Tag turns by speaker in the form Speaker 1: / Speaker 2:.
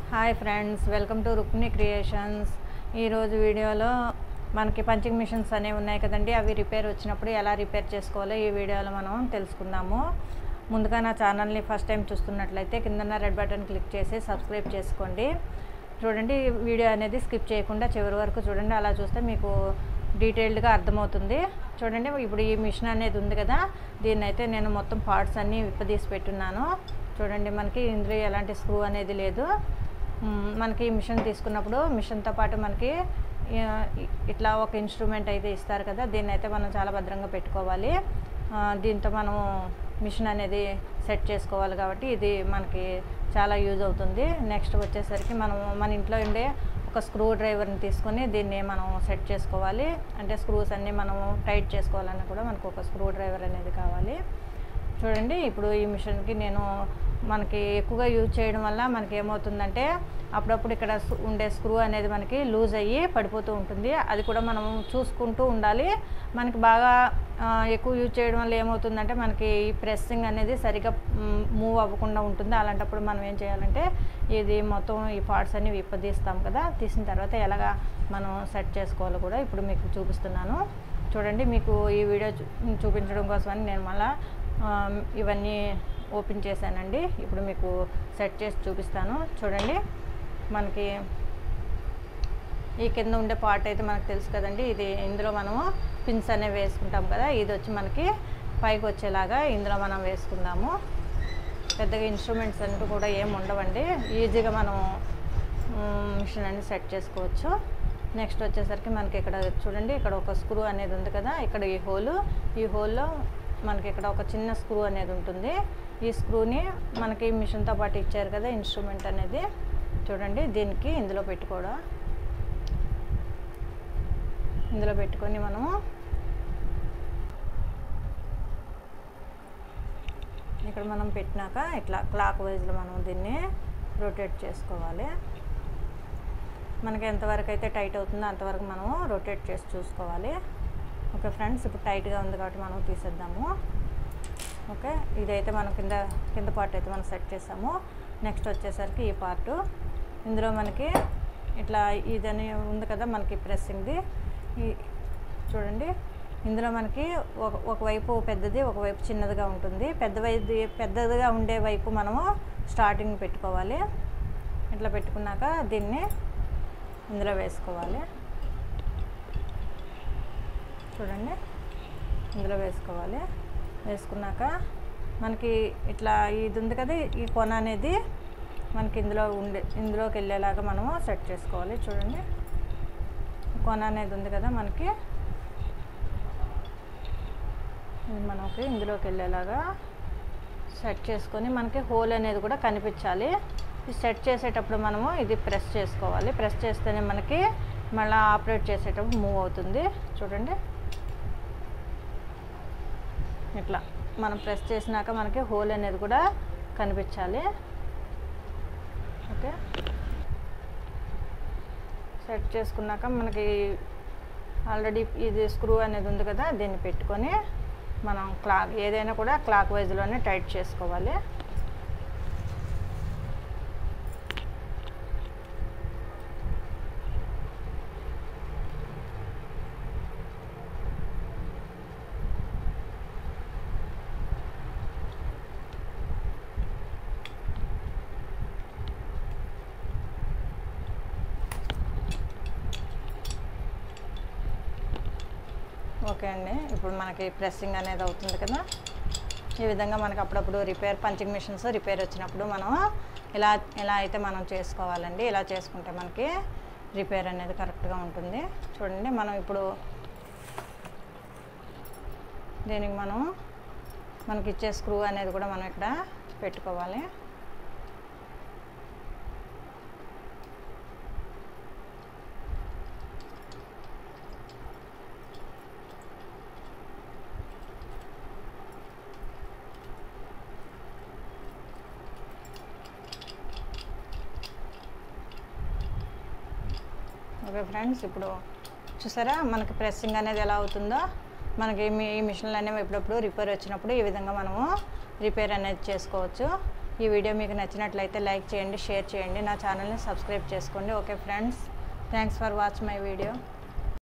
Speaker 1: hi friends welcome to Rukmini creations ఈరోజు వీడియోలో మనకి పంచింగ్ మిషన్స్ అనేవి ఉన్నాయి కదండి అవి రిపేర్ వచ్చినప్పుడు ఎలా రిపేర్ చేసుకోవాలో ఈ వీడియోలో మనం తెలుసుకుందాము ముందుగా నా ఛానల్ని ఫస్ట్ టైం చూస్తున్నట్లయితే కింద రెడ్ బటన్ క్లిక్ చేసి సబ్స్క్రైబ్ చేసుకోండి చూడండి ఈ వీడియో అనేది స్కిప్ చేయకుండా చివరి వరకు చూడండి అలా చూస్తే మీకు డీటెయిల్డ్గా అర్థమవుతుంది చూడండి ఇప్పుడు ఈ మిషన్ అనేది ఉంది కదా దీన్ని అయితే నేను మొత్తం పార్ట్స్ అన్నీ విప్పదీసి పెట్టున్నాను చూడండి మనకి ఇందులో ఎలాంటి స్క్రూ అనేది లేదు మ్, మనకి ఈ మిషన్ తీసుకున్నప్పుడు మిషన్తో పాటు మనకి ఆ, ఇ- ఇట్లా ఒక ఇన్స్ట్రుమెంట్ అయితే ఇస్తారు కదా దీన్ని అయితే మనం చాలా భద్రంగా పెట్టుకోవాలి ఆ, దీంతో మనం మిషన్ అనేది సెట్ చేసుకోవాలి కాబట్టి ఇది మనకి చాలా యూజ్ అవుతుంది నెక్స్ట్ వచ్చేసరికి మనం మన ఇంట్లో ఉండే ఒక స్క్రూ డ్రైవర్ని తీసుకొని దీన్ని మనం సెట్ చేసుకోవాలి అంటే స్క్రూస్ అన్నీ మనం టైట్ చేసుకోవాలన్నా కూడా మనకు ఒక స్క్రూ డ్రైవర్ అనేది కావాలి చూడండి ఇప్పుడు ఈ మిషన్కి నేను మనకి ఎక్కువగా యూజ్ చేయడం వల్ల మనకి ఏమవుతుందంటే అప్పుడప్పుడు ఇక్కడ స్- ఉండే స్క్రూ అనేది మనకి లూజ్ అయ్యి పడిపోతూ ఉంటుంది అది కూడా మనం చూసుకుంటూ ఉండాలి మనకి బాగా ఆ, ఎక్కువ యూజ్ చేయడం వల్ల ఏమవుతుందంటే మనకి ఈ ప్రెస్సింగ్ అనేది సరిగా మూవ్ అవ్వకుండా ఉంటుంది అలాంటప్పుడు మనం ఏం చేయాలంటే ఇది మొత్తం ఈ పార్ట్స్ అన్ని విప్పదీస్తాం కదా తీసిన తర్వాత ఎలాగా మనం సెట్ చేసుకోవాలో కూడా ఇప్పుడు మీకు చూపిస్తున్నాను చూడండి మీకు ఈ వీడియో చూ- చూపించడం కోసమని నేను మళ్ళీ ఇవన్నీ ఓపెన్ చేశానండి ఇప్పుడు మీకు సెట్ చేసి చూపిస్తాను చూడండి మనకి ఈ కింద ఉండే పార్ట్ అయితే మనకు తెలుసు కదండి ఇది ఇందులో మనము పిన్స్ అనేవి వేసుకుంటాం కదా ఇది వచ్చి మనకి పైకి వచ్చేలాగా ఇందులో మనం వేసుకుందాము పెద్దగా ఇన్స్ట్రుమెంట్స్ అంటూ కూడా ఏమి ఉండవండి ఈజీగా మనం మిషన్ అనేది సెట్ చేసుకోవచ్చు నెక్స్ట్ వచ్చేసరికి మనకి ఇక్కడ చూడండి ఇక్కడ ఒక స్క్రూ అనేది ఉంది కదా ఇక్కడ ఈ హోలు ఈ హోల్లో మనకి ఇక్కడ ఒక చిన్న స్క్రూ అనేది ఉంటుంది ఈ స్క్రూని మనకి మిషన్తో పాటు ఇచ్చారు కదా ఇన్స్ట్రుమెంట్ అనేది చూడండి దీనికి ఇందులో పెట్టుకోవడం ఇందులో పెట్టుకొని మనము ఇక్కడ మనం పెట్టినాక ఇట్లా క్లాక్ వైజ్లో మనం దీన్ని రొటేట్ చేసుకోవాలి మనకి ఎంతవరకు అయితే టైట్ అవుతుందో అంతవరకు మనము రొటేట్ చేసి చూసుకోవాలి ఓకే ఫ్రెండ్స్ ఇప్పుడు టైట్గా ఉంది కాబట్టి మనం తీసేద్దాము ఓకే ఇదైతే మనం కింద కింద పార్ట్ అయితే మనం సెట్ చేసాము నెక్స్ట్ వచ్చేసరికి ఈ పార్టు ఇందులో మనకి ఇట్లా ఇదని ఉంది కదా మనకి ప్రెస్సింగ్ది ఈ చూడండి ఇందులో మనకి ఒక ఒకవైపు పెద్దది ఒకవైపు చిన్నదిగా ఉంటుంది పెద్ద వైపు పెద్దదిగా ఉండే వైపు మనము స్టార్టింగ్ పెట్టుకోవాలి ఇట్లా పెట్టుకున్నాక దీన్ని ఇందులో వేసుకోవాలి చూడండి ఇందులో వేసుకోవాలి వేసుకున్నాక మనకి ఇట్లా ఇది ఉంది కదా ఈ కొన అనేది మనకి ఇందులో ఉండే ఇందులోకి వెళ్ళేలాగా మనము సెట్ చేసుకోవాలి చూడండి కొన అనేది ఉంది కదా మనకి ఇది మనకి ఇందులోకి వెళ్ళేలాగా సెట్ చేసుకొని మనకి హోల్ అనేది కూడా కనిపించాలి ఇది సెట్ చేసేటప్పుడు మనము ఇది ప్రెస్ చేసుకోవాలి ప్రెస్ చేస్తేనే మనకి మళ్ళీ ఆపరేట్ చేసేటప్పుడు మూవ్ అవుతుంది చూడండి ఇట్లా మనం ప్రెస్ చేసినాక మనకి హోల్ అనేది కూడా కనిపించాలి ఓకే సెట్ చేసుకున్నాక మనకి ఆల్రెడీ ఇది స్క్రూ అనేది ఉంది కదా దీన్ని పెట్టుకొని మనం క్లాక్ ఏదైనా కూడా క్లాక్ వైజ్లోనే టైట్ చేసుకోవాలి ఓకే అండి ఇప్పుడు మనకి ప్రెస్సింగ్ అనేది అవుతుంది కదా ఈ విధంగా మనకి అప్పుడప్పుడు రిపేర్ పంచింగ్ మిషన్స్ రిపేర్ వచ్చినప్పుడు మనం ఇలా ఇలా అయితే మనం చేసుకోవాలండి ఇలా చేసుకుంటే మనకి రిపేర్ అనేది కరెక్ట్గా ఉంటుంది చూడండి మనం ఇప్పుడు దీనికి మనం మనకి ఇచ్చే స్క్రూ అనేది కూడా మనం ఇక్కడ పెట్టుకోవాలి ఓకే ఫ్రెండ్స్ ఇప్పుడు చూసారా మనకి ప్రెస్సింగ్ అనేది ఎలా అవుతుందో మనకి మీ ఈ మిషన్లు అనేవి ఎప్పుడప్పుడు రిపేర్ వచ్చినప్పుడు ఈ విధంగా మనము రిపేర్ అనేది చేసుకోవచ్చు ఈ వీడియో మీకు నచ్చినట్లయితే లైక్ చేయండి షేర్ చేయండి నా ఛానల్ని సబ్స్క్రైబ్ చేసుకోండి okay friends thanks for watch my video